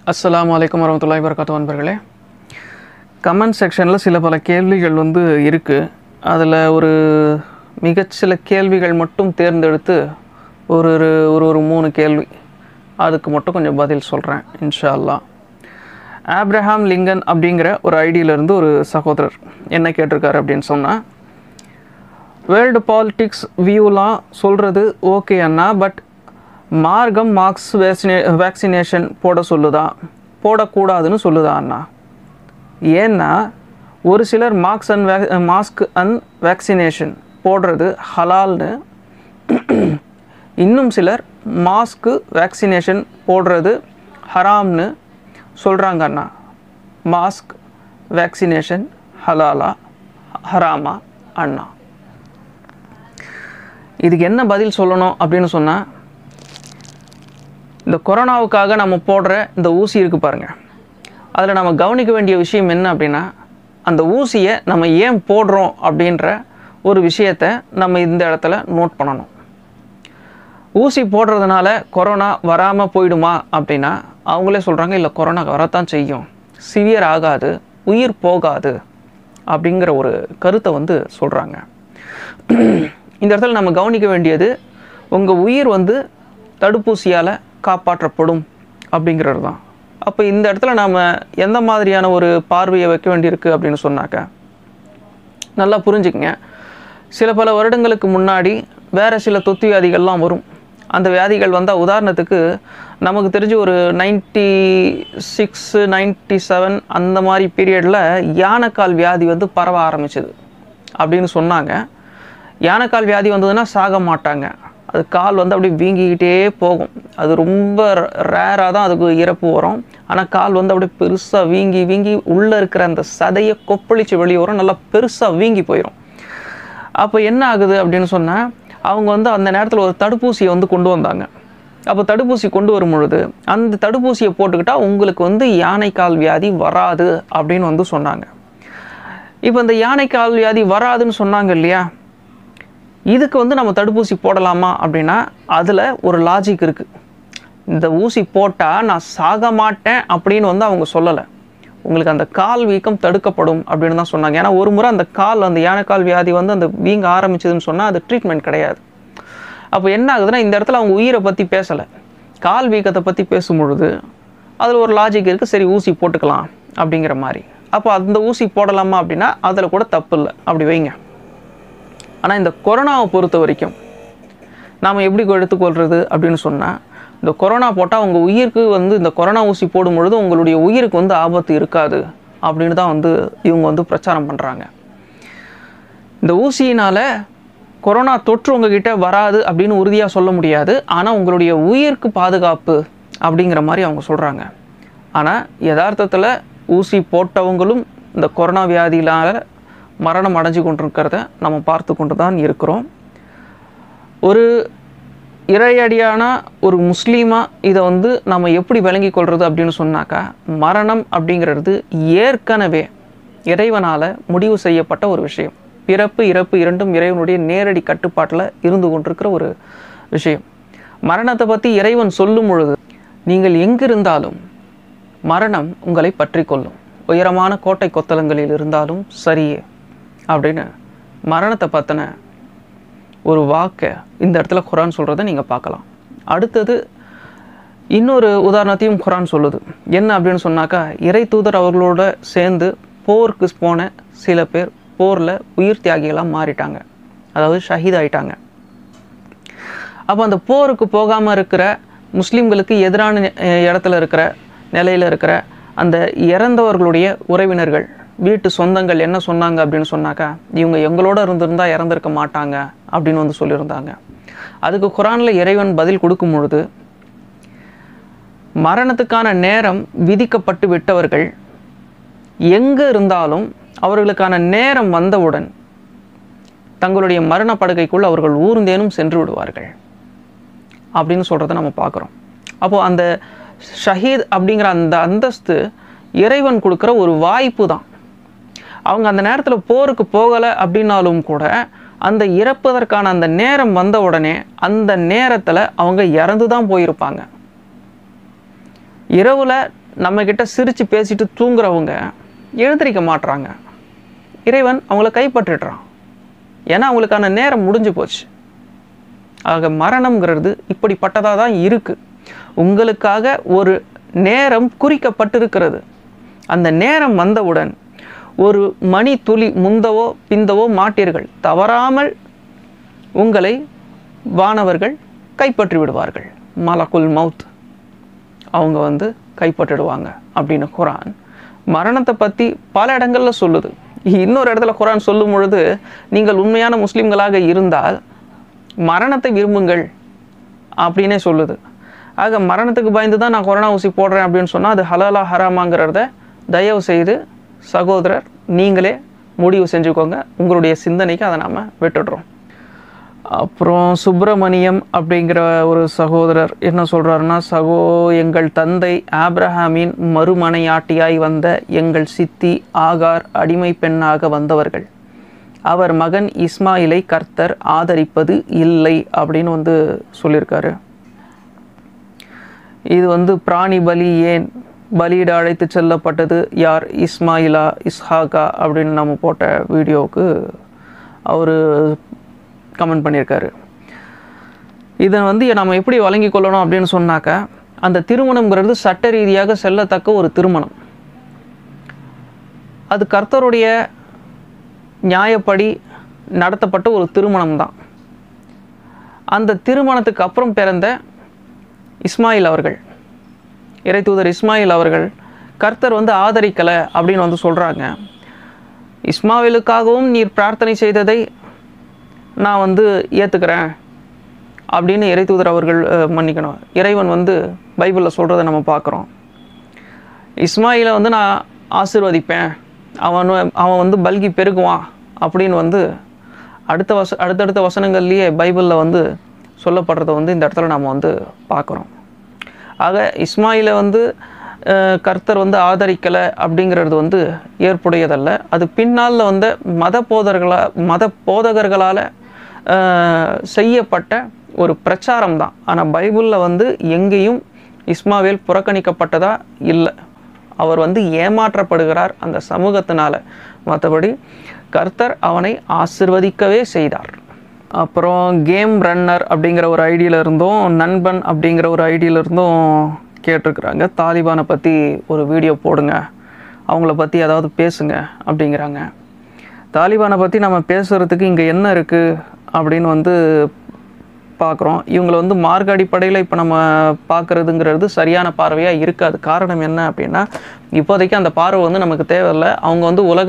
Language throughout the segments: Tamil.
அஸ்ஸலாமு அலைக்கும் வரமத்துல்லாஹி வரகாத்து நண்பர்களே கமெண்ட் செக்ஷனில் சில பல கேள்விகள் வந்து இருக்குது அதில் ஒரு மிகச்சில கேள்விகள் மட்டும் தேர்ந்தெடுத்து ஒரு ஒரு ஒரு ஒரு மூணு கேள்வி அதுக்கு மட்டும் கொஞ்சம் பதில் சொல்கிறேன் இன்ஷா அல்லாஹ் ஆப்ரஹாம் லிங்கன் அப்படிங்கிற ஒரு ஐடியிலேருந்து ஒரு சகோதரர் என்ன கேட்டிருக்காரு அப்படின்னு சொன்னால் வேர்ல்டு பாலிட்டிக்ஸ் வியூலாம் சொல்கிறது ஓகே அண்ணா பட் மார்க்கம் மார்க்ஸ் வேக்சினே வேக்சினேஷன் போட சொல்லுதா போடக்கூடாதுன்னு சொல்லுதா அண்ணா ஏன்னா ஒரு சிலர் மார்க்ஸ் அண்ட் வே மாஸ்க் அண்ட் வேக்சினேஷன் போடுறது ஹலால்னு இன்னும் சிலர் மாஸ்க்கு வேக்சினேஷன் போடுறது ஹராம்னு சொல்கிறாங்க அண்ணா மாஸ்க் வேக்சினேஷன் ஹலாலா ஹராமா அண்ணா இதுக்கு என்ன பதில் சொல்லணும் அப்படின்னு சொன்னால் இந்த கொரோனாவுக்காக நம்ம போடுற இந்த ஊசி இருக்குது பாருங்கள் அதில் நம்ம கவனிக்க வேண்டிய விஷயம் என்ன அப்படின்னா அந்த ஊசியை நம்ம ஏன் போடுறோம் அப்படின்ற ஒரு விஷயத்தை நம்ம இந்த இடத்துல நோட் பண்ணணும் ஊசி போடுறதுனால கொரோனா வராமல் போயிடுமா அப்படின்னா அவங்களே சொல்கிறாங்க இல்லை கொரோனா வரத்தான் செய்யும் சிவியர் ஆகாது உயிர் போகாது அப்படிங்கிற ஒரு கருத்தை வந்து சொல்கிறாங்க இந்த இடத்துல நம்ம கவனிக்க வேண்டியது உங்கள் உயிர் வந்து தடுப்பூசியால் காப்பாற்றப்படும் அப்படிங்கிறது தான் அப்போ இந்த இடத்துல நாம் எந்த மாதிரியான ஒரு பார்வையை வைக்க வேண்டியிருக்கு அப்படின்னு சொன்னாக்க நல்லா புரிஞ்சுக்கங்க சில பல வருடங்களுக்கு முன்னாடி வேறு சில தொத்து வியாதிகள்லாம் வரும் அந்த வியாதிகள் வந்தால் உதாரணத்துக்கு நமக்கு தெரிஞ்சு ஒரு நைன்ட்டி சிக்ஸு நைன்ட்டி செவன் அந்த மாதிரி பீரியடில் யானைக்கால் வியாதி வந்து பரவ ஆரம்பிச்சது அப்படின்னு சொன்னாங்க யானைக்கால் வியாதி வந்ததுன்னா சாக மாட்டாங்க அது கால் வந்து அப்படியே வீங்கிக்கிட்டே போகும் அது ரொம்ப ரேராக தான் அதுக்கு இறப்பு வரும் ஆனால் கால் வந்து அப்படியே பெருசாக வீங்கி வீங்கி உள்ளே இருக்கிற அந்த சதையை கொப்பளிச்சு வெளியே வரும் நல்லா பெருசாக வீங்கி போயிடும் அப்போ என்ன ஆகுது அப்படின்னு சொன்னால் அவங்க வந்து அந்த நேரத்தில் ஒரு தடுப்பூசியை வந்து கொண்டு வந்தாங்க அப்போ தடுப்பூசி கொண்டு வரும் பொழுது அந்த தடுப்பூசியை போட்டுக்கிட்டால் உங்களுக்கு வந்து யானைக்கால் வியாதி வராது அப்படின்னு வந்து சொன்னாங்க இப்போ இந்த யானைக்கால் வியாதி வராதுன்னு சொன்னாங்க இல்லையா இதுக்கு வந்து நம்ம தடுப்பூசி போடலாமா அப்படின்னா அதில் ஒரு லாஜிக் இருக்குது இந்த ஊசி போட்டால் நான் சாக மாட்டேன் அப்படின்னு வந்து அவங்க சொல்லலை உங்களுக்கு அந்த கால் வீக்கம் தடுக்கப்படும் அப்படின்னு தான் சொன்னாங்க ஏன்னா ஒரு முறை அந்த கால் அந்த யானைக்கால் வியாதி வந்து அந்த வீங்க ஆரம்பிச்சதுன்னு சொன்னால் அது ட்ரீட்மெண்ட் கிடையாது அப்போ என்ன ஆகுதுன்னா இந்த இடத்துல அவங்க உயிரை பற்றி பேசலை கால் வீக்கத்தை பற்றி பேசும் பொழுது அதில் ஒரு லாஜிக் இருக்குது சரி ஊசி போட்டுக்கலாம் அப்படிங்கிற மாதிரி அப்போ அந்த ஊசி போடலாமா அப்படின்னா அதில் கூட தப்பு இல்லை அப்படி வைங்க ஆனால் இந்த கொரோனாவை பொறுத்த வரைக்கும் நாம் எப்படி எடுத்துக்கொள்கிறது அப்படின்னு சொன்னால் இந்த கொரோனா போட்டால் உங்கள் உயிருக்கு வந்து இந்த கொரோனா ஊசி போடும் பொழுது உங்களுடைய உயிருக்கு வந்து ஆபத்து இருக்காது அப்படின்னு தான் வந்து இவங்க வந்து பிரச்சாரம் பண்ணுறாங்க இந்த ஊசியினால் கொரோனா தொற்று உங்ககிட்ட வராது அப்படின்னு உறுதியாக சொல்ல முடியாது ஆனால் உங்களுடைய உயிருக்கு பாதுகாப்பு அப்படிங்கிற மாதிரி அவங்க சொல்கிறாங்க ஆனால் யதார்த்தத்தில் ஊசி போட்டவங்களும் இந்த கொரோனா வியாதியினால் மரணம் அடைஞ்சு கொண்டிருக்கிறத நம்ம பார்த்து கொண்டு தான் இருக்கிறோம் ஒரு இறையடியான ஒரு முஸ்லீமாக இதை வந்து நம்ம எப்படி விளங்கி கொள்வது அப்படின்னு சொன்னாக்கா மரணம் அப்படிங்கிறது ஏற்கனவே இறைவனால் முடிவு செய்யப்பட்ட ஒரு விஷயம் பிறப்பு இறப்பு இரண்டும் இறைவனுடைய நேரடி கட்டுப்பாட்டில் இருந்து கொண்டிருக்கிற ஒரு விஷயம் மரணத்தை பற்றி இறைவன் சொல்லும் பொழுது நீங்கள் எங்கிருந்தாலும் மரணம் உங்களை பற்றி கொள்ளும் உயரமான கோட்டை கொத்தளங்களில் இருந்தாலும் சரியே அப்படின்னு மரணத்தை பற்றின ஒரு வாக்கை இந்த இடத்துல குரான் சொல்கிறத நீங்கள் பார்க்கலாம் அடுத்தது இன்னொரு உதாரணத்தையும் குரான் சொல்லுது என்ன அப்படின்னு சொன்னாக்கா இறை தூதர் அவர்களோட சேர்ந்து போருக்கு போன சில பேர் போரில் உயிர் தியாகிகளாக மாறிட்டாங்க அதாவது ஷஹீத் ஆயிட்டாங்க அப்போ அந்த போருக்கு போகாமல் இருக்கிற முஸ்லீம்களுக்கு எதிரான இடத்துல இருக்கிற நிலையில் இருக்கிற அந்த இறந்தவர்களுடைய உறவினர்கள் வீட்டு சொந்தங்கள் என்ன சொன்னாங்க அப்படின்னு சொன்னாக்கா இவங்க எங்களோட இருந்திருந்தா இறந்திருக்க மாட்டாங்க அப்படின்னு வந்து சொல்லியிருந்தாங்க அதுக்கு குரானில் இறைவன் பதில் கொடுக்கும் பொழுது மரணத்துக்கான நேரம் விதிக்கப்பட்டு விட்டவர்கள் எங்கே இருந்தாலும் அவர்களுக்கான நேரம் வந்தவுடன் தங்களுடைய மரண படுக்கைக்குள் அவர்கள் ஊர்ந்தேனும் சென்று விடுவார்கள் அப்படின்னு சொல்கிறத நம்ம பார்க்குறோம் அப்போது அந்த ஷஹீத் அப்படிங்கிற அந்த அந்தஸ்து இறைவன் கொடுக்குற ஒரு வாய்ப்பு தான் அவங்க அந்த நேரத்தில் போருக்கு போகலை அப்படின்னாலும் கூட அந்த இறப்பதற்கான அந்த நேரம் வந்த உடனே அந்த நேரத்தில் அவங்க இறந்து தான் போயிருப்பாங்க இரவில் நம்மக்கிட்ட சிரித்து பேசிட்டு தூங்குறவங்க எழுந்திரிக்க மாட்றாங்க இறைவன் அவங்கள கைப்பற்றிடுறான் ஏன்னா அவங்களுக்கான நேரம் முடிஞ்சு போச்சு ஆக மரணம்ங்கிறது இப்படிப்பட்டதாக தான் இருக்குது உங்களுக்காக ஒரு நேரம் குறிக்கப்பட்டிருக்கிறது அந்த நேரம் வந்தவுடன் ஒரு மணி துளி முந்தவோ பிந்தவோ மாட்டீர்கள் தவறாமல் உங்களை வானவர்கள் கைப்பற்றி விடுவார்கள் மலகுல் மவுத் அவங்க வந்து கைப்பற்றிடுவாங்க அப்படின்னு குரான் மரணத்தை பற்றி பல இடங்களில் சொல்லுது இன்னொரு இடத்துல குரான் சொல்லும் பொழுது நீங்கள் உண்மையான முஸ்லீம்களாக இருந்தால் மரணத்தை விரும்புங்கள் அப்படின்னே சொல்லுது ஆக மரணத்துக்கு பயந்து தான் நான் கொரோனா ஊசி போடுறேன் அப்படின்னு சொன்னால் அது ஹலாலா ஹராமாங்கிறத தயவு செய்து சகோதரர் நீங்களே முடிவு செஞ்சுக்கோங்க உங்களுடைய சிந்தனைக்கு அதை நாம் விட்டுடுறோம் அப்புறம் சுப்பிரமணியம் அப்படிங்கிற ஒரு சகோதரர் என்ன சொல்கிறாருன்னா சகோ எங்கள் தந்தை ஆப்ரஹாமின் மறுமனையாட்டியாய் வந்த எங்கள் சித்தி ஆகார் அடிமை பெண்ணாக வந்தவர்கள் அவர் மகன் இஸ்மாயிலை கர்த்தர் ஆதரிப்பது இல்லை அப்படின்னு வந்து சொல்லியிருக்காரு இது வந்து பிராணி பலி ஏன் பலியிட அழைத்து செல்லப்பட்டது யார் இஸ்மாயிலா இஸ்ஹாகா அப்படின்னு நம்ம போட்ட வீடியோவுக்கு அவர் கமெண்ட் பண்ணியிருக்காரு இதை வந்து நம்ம எப்படி வழங்கி கொள்ளணும் அப்படின்னு சொன்னாக்கா அந்த திருமணம்ங்கிறது சட்ட ரீதியாக செல்லத்தக்க ஒரு திருமணம் அது கர்த்தருடைய நியாயப்படி நடத்தப்பட்ட ஒரு திருமணம் தான் அந்த திருமணத்துக்கு அப்புறம் பிறந்த இஸ்மாயில் அவர்கள் இறை தூதர் இஸ்மாயில் அவர்கள் கர்த்தர் வந்து ஆதரிக்கலை அப்படின்னு வந்து சொல்கிறாங்க இஸ்மாயிலுக்காகவும் நீர் பிரார்த்தனை செய்ததை நான் வந்து ஏற்றுக்கிறேன் அப்படின்னு இறை தூதர் அவர்கள் அஹ், மன்னிக்கணும் இறைவன் வந்து பைபிளில் சொல்கிறத நம்ம பார்க்குறோம் இஸ்மாயிலை வந்து நான் ஆசீர்வதிப்பேன் அவன் அவன் வந்து பல்கி பெருகுவான் அப்படின்னு வந்து அடுத்த வச அடுத்தடுத்த வசனங்கள்லேயே பைபிளில் வந்து சொல்லப்படுறத வந்து இந்த இடத்துல நம்ம வந்து பார்க்குறோம் ஆக இஸ்மாயிலை வந்து அஹ், கர்த்தர் வந்து ஆதரிக்கலை அப்படிங்கிறது வந்து ஏற்புடையதல்ல அது பின்னால் வந்த மத போதர்களா மத போதகர்களால் செய்யப்பட்ட ஒரு பிரச்சாரம் தான் ஆனால் பைபிளில் வந்து எங்கேயும் இஸ்மாவேல் புறக்கணிக்கப்பட்டதா இல்லை அவர் வந்து ஏமாற்றப்படுகிறார் அந்த சமூகத்தினால மற்றபடி கர்த்தர் அவனை ஆசிர்வதிக்கவே செய்தார் அப்புறம் கேம் ரன்னர் அப்படிங்கிற ஒரு ஐடியில இருந்தும் நண்பன் அப்படிங்கிற ஒரு ஐடியில இருந்தும் கேட்டிருக்கிறாங்க தாலிபானை பற்றி ஒரு வீடியோ போடுங்க அவங்கள பற்றி ஏதாவது பேசுங்க அப்படிங்கிறாங்க தாலிபானை பற்றி நம்ம பேசுகிறதுக்கு இங்கே என்ன இருக்குது அப்படின்னு வந்து பார்க்குறோம் இவங்களை வந்து மார்க்க அடிப்படையில் இப்போ நம்ம பார்க்குறதுங்கிறது சரியான பார்வையாக இருக்காது காரணம் என்ன அப்படின்னா இப்போதைக்கு அந்த பார்வை வந்து நமக்கு தேவையில்லை அவங்க வந்து உலக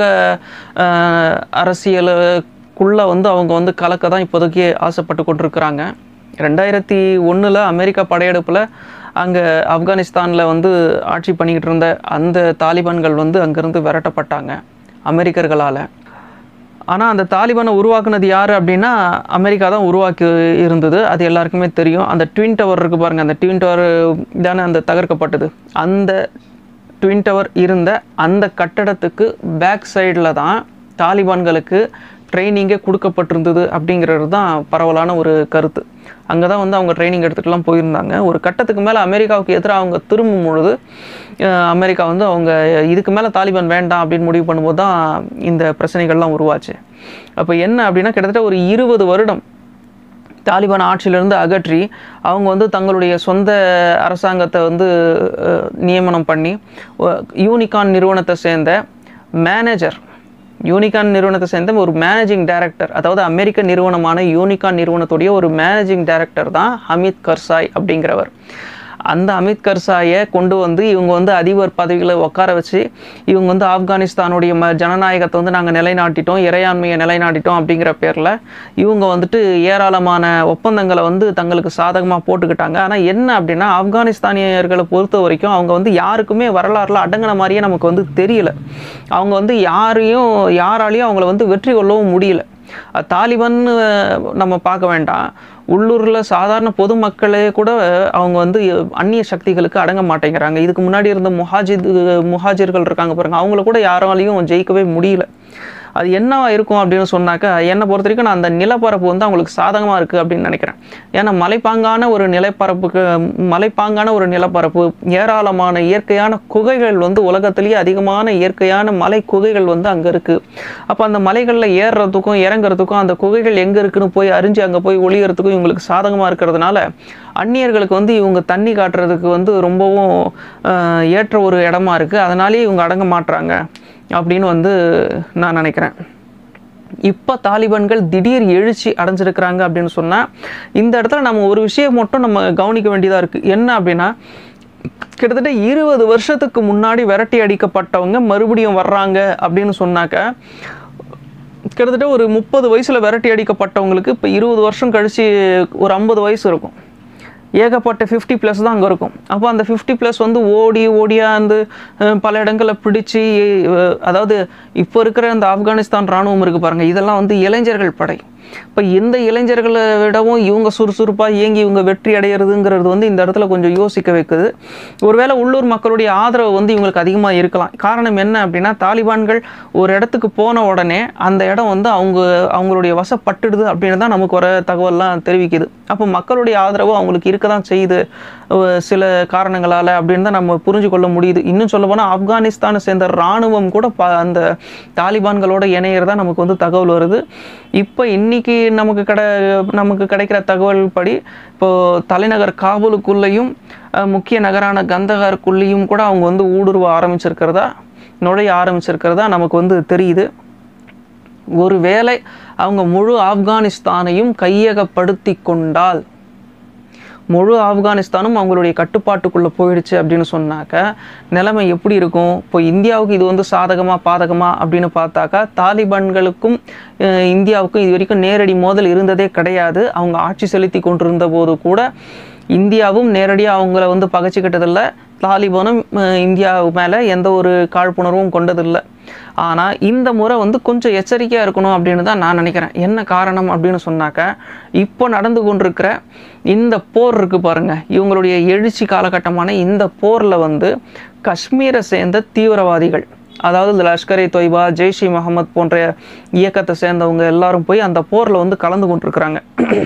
அஹ், அரசியலுக்குள்ளே வந்து அவங்க வந்து கலக்க தான் இப்போதைக்கு ஆசைப்பட்டு கொண்டிருக்கிறாங்க ரெண்டாயிரத்தி ஒன்றில் அமெரிக்கா படையெடுப்பில் அங்கே ஆப்கானிஸ்தானில் வந்து ஆட்சி பண்ணிக்கிட்டு இருந்த அந்த தாலிபான்கள் வந்து அங்கேருந்து விரட்டப்பட்டாங்க அமெரிக்கர்களால் ஆனால் அந்த தாலிபானை உருவாக்குனது யார் அப்படின்னா அமெரிக்கா தான் உருவாக்கி இருந்தது அது எல்லாருக்குமே தெரியும் அந்த ட்வின் டவர் இருக்கு பாருங்கள் அந்த ட்வின் டவர் தானே அந்த தகர்க்கப்பட்டது அந்த ட்வின் டவர் இருந்த அந்த கட்டடத்துக்கு பேக் சைடில் தான் தாலிபான்களுக்கு ட்ரைனிங்கே கொடுக்கப்பட்டிருந்தது அப்படிங்கிறது தான் பரவலான ஒரு கருத்து அங்கே தான் வந்து அவங்க ட்ரைனிங் எடுத்துகிட்டுலாம் போயிருந்தாங்க ஒரு கட்டத்துக்கு மேலே அமெரிக்காவுக்கு எதிராக அவங்க திரும்பும் பொழுது அஹ், அமெரிக்கா வந்து அவங்க இதுக்கு மேலே தாலிபான் வேண்டாம் அப்படின்னு முடிவு பண்ணும்போது தான் இந்த பிரச்சனைகள்லாம் உருவாச்சு அப்போ என்ன அப்படின்னா கிட்டத்தட்ட ஒரு இருபது வருடம் தாலிபான் ஆட்சியிலிருந்து அகற்றி அவங்க வந்து தங்களுடைய சொந்த அரசாங்கத்தை வந்து அஹ், நியமனம் பண்ணி ஒ- யூனிகான் நிறுவனத்தை சேர்ந்த மேனேஜர் யூனிகான் நிறுவனத்தை சேர்ந்த ஒரு மேனேஜிங் டைரக்டர் அதாவது அமெரிக்க நிறுவனமான யூனிகான் நிறுவனத்துடைய ஒரு மேனேஜிங் டைரக்டர் தான் ஹமீத் கர்சாய் அப்படிங்கிறவர் அந்த அமித் கர்சாயை கொண்டு வந்து இவங்க வந்து அதிபர் பதவிகளை உட்கார வச்சு இவங்க வந்து ஆப்கானிஸ்தானுடைய ம ஜனநாயகத்தை வந்து நாங்கள் நிலைநாட்டிட்டோம் இறையாண்மையை நிலைநாட்டிட்டோம் அப்படிங்கிற பேரில் இவங்க வந்துட்டு ஏராளமான ஒப்பந்தங்களை வந்து தங்களுக்கு சாதகமாக போட்டுக்கிட்டாங்க ஆனால் என்ன அப்படின்னா ஆப்கானிஸ்தானியர்களை பொறுத்த வரைக்கும் அவங்க வந்து யாருக்குமே வரலாறுல அடங்கின மாதிரியே நமக்கு வந்து தெரியல அவங்க வந்து யாரையும் யாராலையும் அவங்கள வந்து வெற்றி கொள்ளவும் முடியல அஹ் தாலிபான்னு அஹ், நம்ம பார்க்க வேண்டாம் உள்ளூரில் சாதாரண பொதுமக்களே கூட அவங்க வந்து அந்நிய சக்திகளுக்கு அடங்க மாட்டேங்கிறாங்க இதுக்கு முன்னாடி இருந்த முஹாஜித் முஹாஜிர்கள் இருக்காங்க பாருங்க அவங்கள கூட யாராலையும் ஜெயிக்கவே முடியல அது என்னவா இருக்கும் அப்படின்னு சொன்னாக்கா என்னை பொறுத்த வரைக்கும் நான் அந்த நிலப்பரப்பு வந்து அவங்களுக்கு சாதகமாக இருக்குது அப்படின்னு நினைக்கிறேன் ஏன்னா மலைப்பாங்கான ஒரு நிலப்பரப்புக்கு மலைப்பாங்கான ஒரு நிலப்பரப்பு ஏராளமான இயற்கையான குகைகள் வந்து உலகத்திலேயே அதிகமான இயற்கையான மலை குகைகள் வந்து அங்கே இருக்குது அப்போ அந்த மலைகளில் ஏறுறதுக்கும் இறங்குறதுக்கும் அந்த குகைகள் எங்கே இருக்குன்னு போய் அறிஞ்சு அங்கே போய் ஒளியறதுக்கும் இவங்களுக்கு சாதகமாக இருக்கிறதுனால அந்நியர்களுக்கு வந்து இவங்க தண்ணி காட்டுறதுக்கு வந்து ரொம்பவும் ஆஹ், ஏற்ற ஒரு இடமா இருக்குது அதனாலேயே இவங்க அடங்க மாட்றாங்க அப்படின்னு வந்து நான் நினைக்கிறேன் இப்போ தாலிபான்கள் திடீர் எழுச்சி அடைஞ்சிருக்கிறாங்க அப்படின்னு சொன்னால் இந்த இடத்துல நம்ம ஒரு விஷயம் மட்டும் நம்ம கவனிக்க வேண்டியதாக இருக்குது என்ன அப்படின்னா கிட்டத்தட்ட இருபது வருஷத்துக்கு முன்னாடி விரட்டி அடிக்கப்பட்டவங்க மறுபடியும் வர்றாங்க அப்படின்னு சொன்னாக்க கிட்டத்தட்ட ஒரு முப்பது வயசில் விரட்டி அடிக்கப்பட்டவங்களுக்கு இப்போ இருபது வருஷம் கழித்து ஒரு ஐம்பது வயசு இருக்கும் ஏகப்பட்ட ஃபிஃப்டி ப்ளஸ் தான் அங்கே இருக்கும் அப்போ அந்த ஃபிஃப்டி ப்ளஸ் வந்து ஓடி ஓடியாந்து அஹ், பல இடங்களில் பிடிச்சி அஹ், அதாவது இப்போ இருக்கிற அந்த ஆப்கானிஸ்தான் இராணுவம் இருக்குது பாருங்கள் இதெல்லாம் வந்து இளைஞர்கள் படை இப்போ இந்த இளைஞர்களை விடவும் இவங்க சுறுசுறுப்பாக இயங்கி இவங்க வெற்றி அடையிறதுங்கிறது வந்து இந்த இடத்துல கொஞ்சம் யோசிக்க வைக்குது ஒருவேளை உள்ளூர் மக்களுடைய ஆதரவு வந்து இவங்களுக்கு அதிகமாக இருக்கலாம் காரணம் என்ன அப்படின்னா தாலிபான்கள் ஒரு இடத்துக்கு போன உடனே அந்த இடம் வந்து அவங்க அவங்களுடைய வசப்பட்டுடுது அப்படின்னு தான் நமக்கு வர தகவல்லாம் தெரிவிக்குது அப்போ மக்களுடைய ஆதரவு அவங்களுக்கு இருக்க தான் செய்யுது அஹ் சில காரணங்களால் அப்படின்னு தான் நம்ம புரிஞ்சு கொள்ள முடியுது இன்னும் சொல்ல போனால் ஆப்கானிஸ்தானை சேர்ந்த இராணுவம் கூட ப அந்த தாலிபான்களோட இணையறதா நமக்கு வந்து தகவல் வருது இப்போ இன்னைக்கு நமக்கு கிட நமக்கு கிடைக்கிற தகவல் படி இப்போது தலைநகர் காபூலுக்குள்ளேயும் அஹ், முக்கிய நகரான கந்தகாருக்குள்ளேயும் கூட அவங்க வந்து ஊடுருவ ஆரம்பிச்சிருக்கிறதா நுழைய ஆரம்பிச்சிருக்கிறதா நமக்கு வந்து தெரியுது ஒருவேளை அவங்க முழு ஆப்கானிஸ்தானையும் கையகப்படுத்தி கொண்டால் முழு ஆப்கானிஸ்தானும் அவங்களுடைய கட்டுப்பாட்டுக்குள்ளே போயிடுச்சு அப்படின்னு சொன்னாக்க நிலைமை எப்படி இருக்கும் இப்போ இந்தியாவுக்கு இது வந்து சாதகமா பாதகமா அப்படின்னு பார்த்தாக்கா தாலிபான்களுக்கும் அஹ், இந்தியாவுக்கும் இது வரைக்கும் நேரடி மோதல் இருந்ததே கிடையாது அவங்க ஆட்சி செலுத்தி கொண்டிருந்த போது கூட இந்தியாவும் நேரடியாக அவங்கள வந்து பகைச்சிக்கிட்டதில்லை தாலிபானும் அஹ், இந்தியா மேலே எந்த ஒரு காழ்ப்புணர்வும் கொண்டதில்லை ஆனால் இந்த முறை வந்து கொஞ்சம் எச்சரிக்கையாக இருக்கணும் அப்படின்னு தான் நான் நினைக்கிறேன் என்ன காரணம் அப்படின்னு சொன்னாக்க இப்போ நடந்து கொண்டிருக்கிற இந்த போர் இருக்கு பாருங்க இவங்களுடைய எழுச்சி காலகட்டமான இந்த போரில் வந்து காஷ்மீரை சேர்ந்த தீவிரவாதிகள் அதாவது இந்த லஷ்கர் இ தொய்பா ஜெய்ஷ் இ முகமது போன்ற இயக்கத்தை சேர்ந்தவங்க எல்லாரும் போய் அந்த போரில் வந்து கலந்து கொண்டிருக்கிறாங்க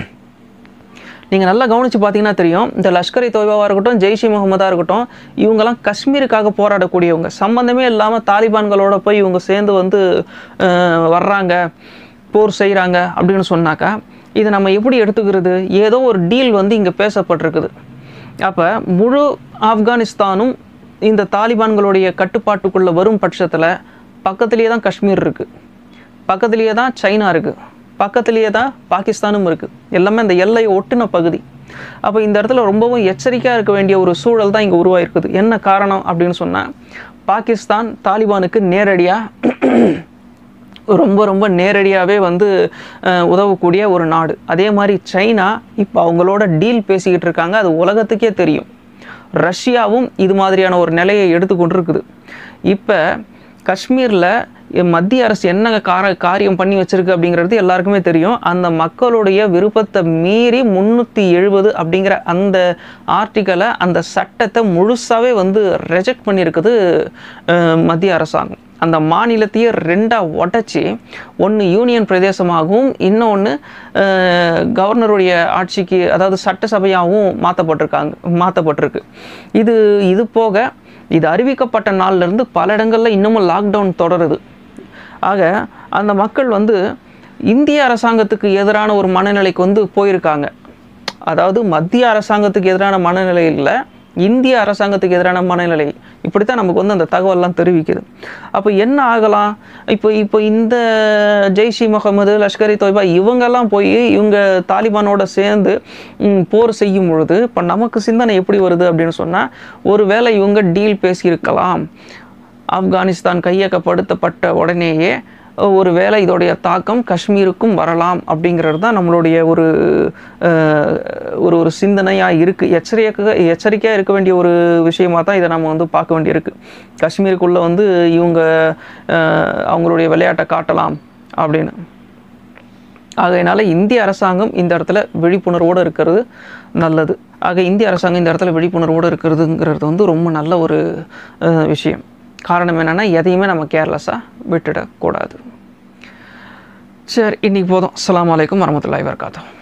நீங்கள் நல்லா கவனித்து பார்த்தீங்கன்னா தெரியும் இந்த லஷ்கர் இ தொய்பாவாக இருக்கட்டும் ஜெய்ஷ் இ முகமதாக இருக்கட்டும் இவங்கெல்லாம் காஷ்மீருக்காக போராடக்கூடியவங்க சம்மந்தமே இல்லாமல் தாலிபான்களோட போய் இவங்க சேர்ந்து வந்து அஹ், வர்றாங்க போர் செய்கிறாங்க அப்படின்னு சொன்னாக்கா இதை நம்ம எப்படி எடுத்துக்கிறது ஏதோ ஒரு டீல் வந்து இங்கே பேசப்பட்டிருக்குது அப்போ முழு ஆப்கானிஸ்தானும் இந்த தாலிபான்களுடைய கட்டுப்பாட்டுக்குள்ளே வரும் பட்சத்தில் பக்கத்துலேயே தான் காஷ்மீர் இருக்குது பக்கத்துலேயே தான் சைனா இருக்குது பக்கத்துலேயே தான் பாகிஸ்தானும் இருக்குது எல்லாமே இந்த எல்லையை ஒட்டின பகுதி அப்போ இந்த இடத்துல ரொம்பவும் எச்சரிக்கையாக இருக்க வேண்டிய ஒரு சூழல் தான் இங்கே உருவாயிருக்குது என்ன காரணம் அப்படின்னு சொன்னால் பாகிஸ்தான் தாலிபானுக்கு நேரடியாக ரொம்ப ரொம்ப நேரடியாகவே வந்து அஹ், உதவக்கூடிய ஒரு நாடு அதே மாதிரி சைனா இப்போ அவங்களோட டீல் பேசிக்கிட்டு இருக்காங்க அது உலகத்துக்கே தெரியும் ரஷ்யாவும் இது மாதிரியான ஒரு நிலையை எடுத்துக்கொண்டிருக்குது இப்போ காஷ்மீரில் மத்திய அரசு என்ன கார காரியம் பண்ணி வச்சிருக்கு அப்படிங்கிறது எல்லாருக்குமே தெரியும் அந்த மக்களுடைய விருப்பத்தை மீறி முந்நூற்றி எழுபது அப்படிங்கிற அந்த ஆர்டிக்கலை அந்த சட்டத்தை முழுசாகவே வந்து ரெஜெக்ட் பண்ணியிருக்குது அஹ், மத்திய அரசாங்கம் அந்த மாநிலத்தையே ரெண்டாக உடச்சி ஒன்று யூனியன் பிரதேசமாகவும் இன்னொன்று கவர்னருடைய ஆட்சிக்கு அதாவது சட்டசபையாகவும் மாற்றப்பட்டிருக்காங்க மாற்றப்பட்டிருக்கு இது இது போக இது அறிவிக்கப்பட்ட நாள்லேருந்து பல இடங்களில் இன்னமும் லாக்டவுன் தொடருது ஆக அந்த மக்கள் வந்து இந்திய அரசாங்கத்துக்கு எதிரான ஒரு மனநிலைக்கு வந்து போயிருக்காங்க அதாவது மத்திய அரசாங்கத்துக்கு எதிரான மனநிலை இல்லை இந்திய அரசாங்கத்துக்கு எதிரான மனநிலை இப்படித்தான் நமக்கு வந்து அந்த தகவல்லாம் தெரிவிக்குது அப்போ என்ன ஆகலாம் இப்போ இப்போ இந்த ஜெய்ஷ் இ முகமது லஷ்கர் இ தொய்பா இவங்கெல்லாம் போய் இவங்க தாலிபானோட சேர்ந்து ம், போர் செய்யும் பொழுது இப்போ நமக்கு சிந்தனை எப்படி வருது அப்படின்னு சொன்னால் ஒருவேளை இவங்க டீல் பேசியிருக்கலாம் ஆப்கானிஸ்தான் கையகப்படுத்தப்பட்ட உடனேயே ஒரு வேளை இதோடைய தாக்கம் காஷ்மீருக்கும் வரலாம் அப்படிங்கிறது தான் நம்மளுடைய ஒரு அஹ், ஒரு ஒரு சிந்தனையாக இருக்குது எச்சரிக்கை எச்சரிக்கையாக இருக்க வேண்டிய ஒரு விஷயமா தான் இதை நம்ம வந்து பார்க்க வேண்டியிருக்கு காஷ்மீருக்குள்ளே வந்து இவங்க அஹ், அவங்களுடைய விளையாட்டை காட்டலாம் அப்படின்னு ஆகையினால இந்திய அரசாங்கம் இந்த இடத்துல விழிப்புணர்வோடு இருக்கிறது நல்லது ஆக இந்திய அரசாங்கம் இந்த இடத்துல விழிப்புணர்வோடு இருக்கிறதுங்கிறது வந்து ரொம்ப நல்ல ஒரு அஹ், விஷயம் காரணம் என்னென்னா எதையுமே நம்ம கேர்லெஸ்ஸாக விட்டுடக்கூடாது சரி இன்னைக்கு போதும் அஸ்ஸலாமு அலைக்கும் வரமத்துல்லாஹி வபரகாத்துஹு